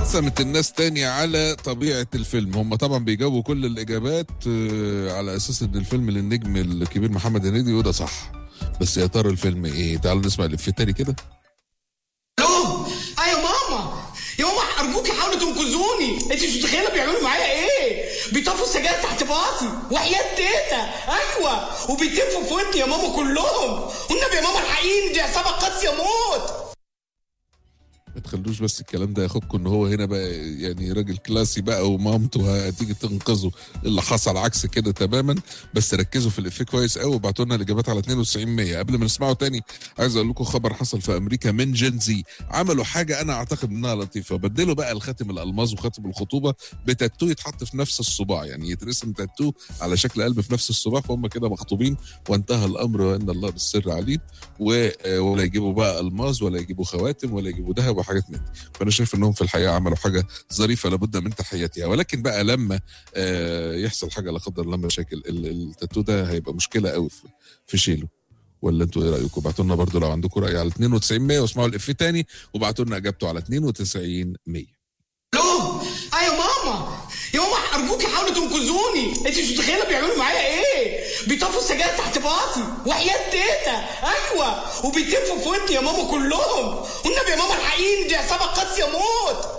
قسمت الناس تاني على طبيعة الفيلم هم طبعا بيجاوبوا كل الإجابات آه، على أساس إن الفيلم للنجم الكبير محمد هنيدي وده صح بس يا ترى الفيلم إيه تعالوا نسمع الإفيه تاني كده الو اه يا ماما يا ماما ارجوكي حاولوا تنقذوني انت مش متخيله بيعملوا معايا ايه بيطفوا السجاير تحت باطي وحياة تيتا ايوه وبيتفوا في ودني يا ماما كلهم والنبي يا ماما الحقيني دي عصابه قاسيه موت ما تخلوش بس الكلام ده ياخدكم ان هو هنا بقى يعني راجل كلاسي بقى ومامته هتيجي تنقذه اللي حصل عكس كده تماما بس ركزوا في الافيه كويس قوي وابعتوا لنا الاجابات على 92 100 قبل ما نسمعه تاني عايز اقول لكم خبر حصل في امريكا من جنزي عملوا حاجه انا اعتقد انها لطيفه بدلوا بقى الخاتم الالماس وخاتم الخطوبه بتاتو يتحط في نفس الصباع يعني يترسم تاتو على شكل قلب في نفس الصباع فهم كده مخطوبين وانتهى الامر وان الله بالسر عليم و- ولا يجيبوا بقى الماس ولا يجيبوا خواتم ولا يجيبوا ذهب وحاجات من دي فانا شايف انهم في الحقيقه عملوا حاجه ظريفه لابد من تحياتها ولكن بقى لما آه، يحصل حاجه لا قدر الله مشاكل ال- التاتو ده هيبقى مشكله قوي في, في شيله ولا انتوا ايه رايكم ابعتوا لنا برضو لو عندكم راي على 92 100 واسمعوا الافيه تاني وابعتوا لنا اجابته على 92 100 الو اه يا ماما يا ماما ارجوكي حاولوا تنقذوني انت مش متخيله بيعملوا معايا ايه بيطفوا السجاير تحت باطي وحياة تيتا ايوه وبيتفوا في ودني يا ماما كلهم والنبي يا ماما الحقيني دي عصابه قاسيه موت